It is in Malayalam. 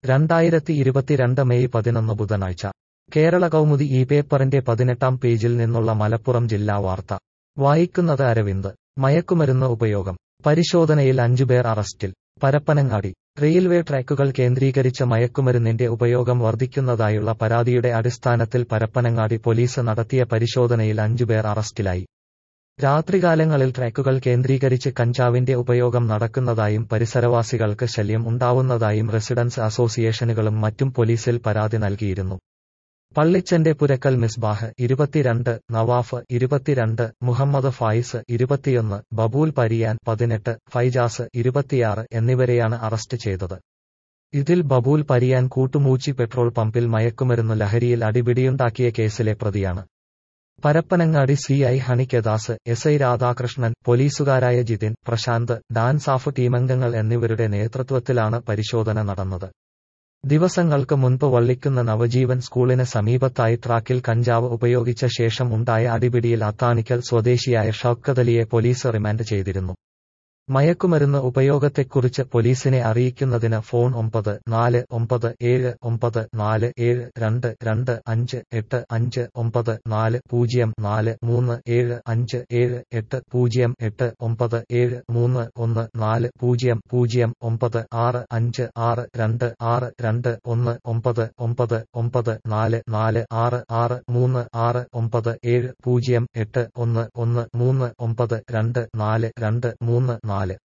രണ്ടായിരത്തി ഇരുപത്തിരണ്ട് മെയ് പതിനൊന്ന് ബുധനാഴ്ച കേരള കൗമുദി ഈ പേപ്പറിന്റെ പതിനെട്ടാം പേജിൽ നിന്നുള്ള മലപ്പുറം ജില്ലാ വാർത്ത വായിക്കുന്നത് അരവിന്ദ് മയക്കുമരുന്ന് ഉപയോഗം പരിശോധനയിൽ അഞ്ചുപേർ അറസ്റ്റിൽ പരപ്പനങ്ങാടി റെയിൽവേ ട്രാക്കുകൾ കേന്ദ്രീകരിച്ച മയക്കുമരുന്നിന്റെ ഉപയോഗം വർദ്ധിക്കുന്നതായുള്ള പരാതിയുടെ അടിസ്ഥാനത്തിൽ പരപ്പനങ്ങാടി പോലീസ് നടത്തിയ പരിശോധനയിൽ അഞ്ചുപേർ അറസ്റ്റിലായി രാത്രികാലങ്ങളിൽ ട്രാക്കുകൾ കേന്ദ്രീകരിച്ച് കഞ്ചാവിന്റെ ഉപയോഗം നടക്കുന്നതായും പരിസരവാസികൾക്ക് ശല്യം ഉണ്ടാവുന്നതായും റെസിഡൻസ് അസോസിയേഷനുകളും മറ്റും പോലീസിൽ പരാതി നൽകിയിരുന്നു പള്ളിച്ചന്റെ പുരക്കൽ മിസ്ബാഹ് ഇരുപത്തിരണ്ട് നവാഫ് ഇരുപത്തിരണ്ട് മുഹമ്മദ് ഫായിസ് ഇരുപത്തിയൊന്ന് ബബൂൽ പരിയാൻ പതിനെട്ട് ഫൈജാസ് ഇരുപത്തിയാറ് എന്നിവരെയാണ് അറസ്റ്റ് ചെയ്തത് ഇതിൽ ബബൂൽ പരിയാൻ കൂട്ടുമൂച്ചി പെട്രോൾ പമ്പിൽ മയക്കുമരുന്ന് ലഹരിയിൽ അടിപിടിയുണ്ടാക്കിയ കേസിലെ പ്രതിയാണ് Parappanangadi C I Hanikkadas S I Radhakrishnan പോലീസുകാരായ ജിതിൻ പ്രശാന്ത് ഡാൻസാഫ് ടീമംഗങ്ങൾ എന്നിവരുടെ നേതൃത്വത്തിലാണ് പരിശോധന നടന്നത് ദിവസങ്ങൾക്ക് മുൻപ് വള്ളിക്കുന്ന നവജീവൻ സ്കൂളിന് സമീപത്തായി ട്രാക്കിൽ കഞ്ചാവ് ഉപയോഗിച്ച ശേഷം ഉണ്ടായ അടിപിടിയിൽ അത്താണിക്കൽ സ്വദേശിയായ ഷൌക്കതലിയെ പോലീസ് റിമാൻഡ് ചെയ്തിരുന്നു മയക്കുമരുന്ന് ഉപയോഗത്തെക്കുറിച്ച് പോലീസിനെ അറിയിക്കുന്നതിന് ഫോൺ ഒമ്പത് നാല് ഒമ്പത് ഏഴ് ഒമ്പത് നാല് ഏഴ് രണ്ട് രണ്ട് അഞ്ച് എട്ട് അഞ്ച് ഒമ്പത് നാല് പൂജ്യം നാല് മൂന്ന് ഏഴ് അഞ്ച് ഏഴ് എട്ട് പൂജ്യം എട്ട് ഒമ്പത് ഏഴ് മൂന്ന് ഒന്ന് നാല് പൂജ്യം പൂജ്യം ഒമ്പത് ആറ് അഞ്ച് ആറ് രണ്ട് ആറ് രണ്ട് ഒന്ന് ഒമ്പത് ഒമ്പത് ഒമ്പത് നാല് നാല് ആറ് ആറ് മൂന്ന് ആറ് ഒമ്പത് ഏഴ് പൂജ്യം എട്ട് ഒന്ന് ഒന്ന് മൂന്ന് ഒമ്പത് രണ്ട് നാല് രണ്ട് മൂന്ന് നാല്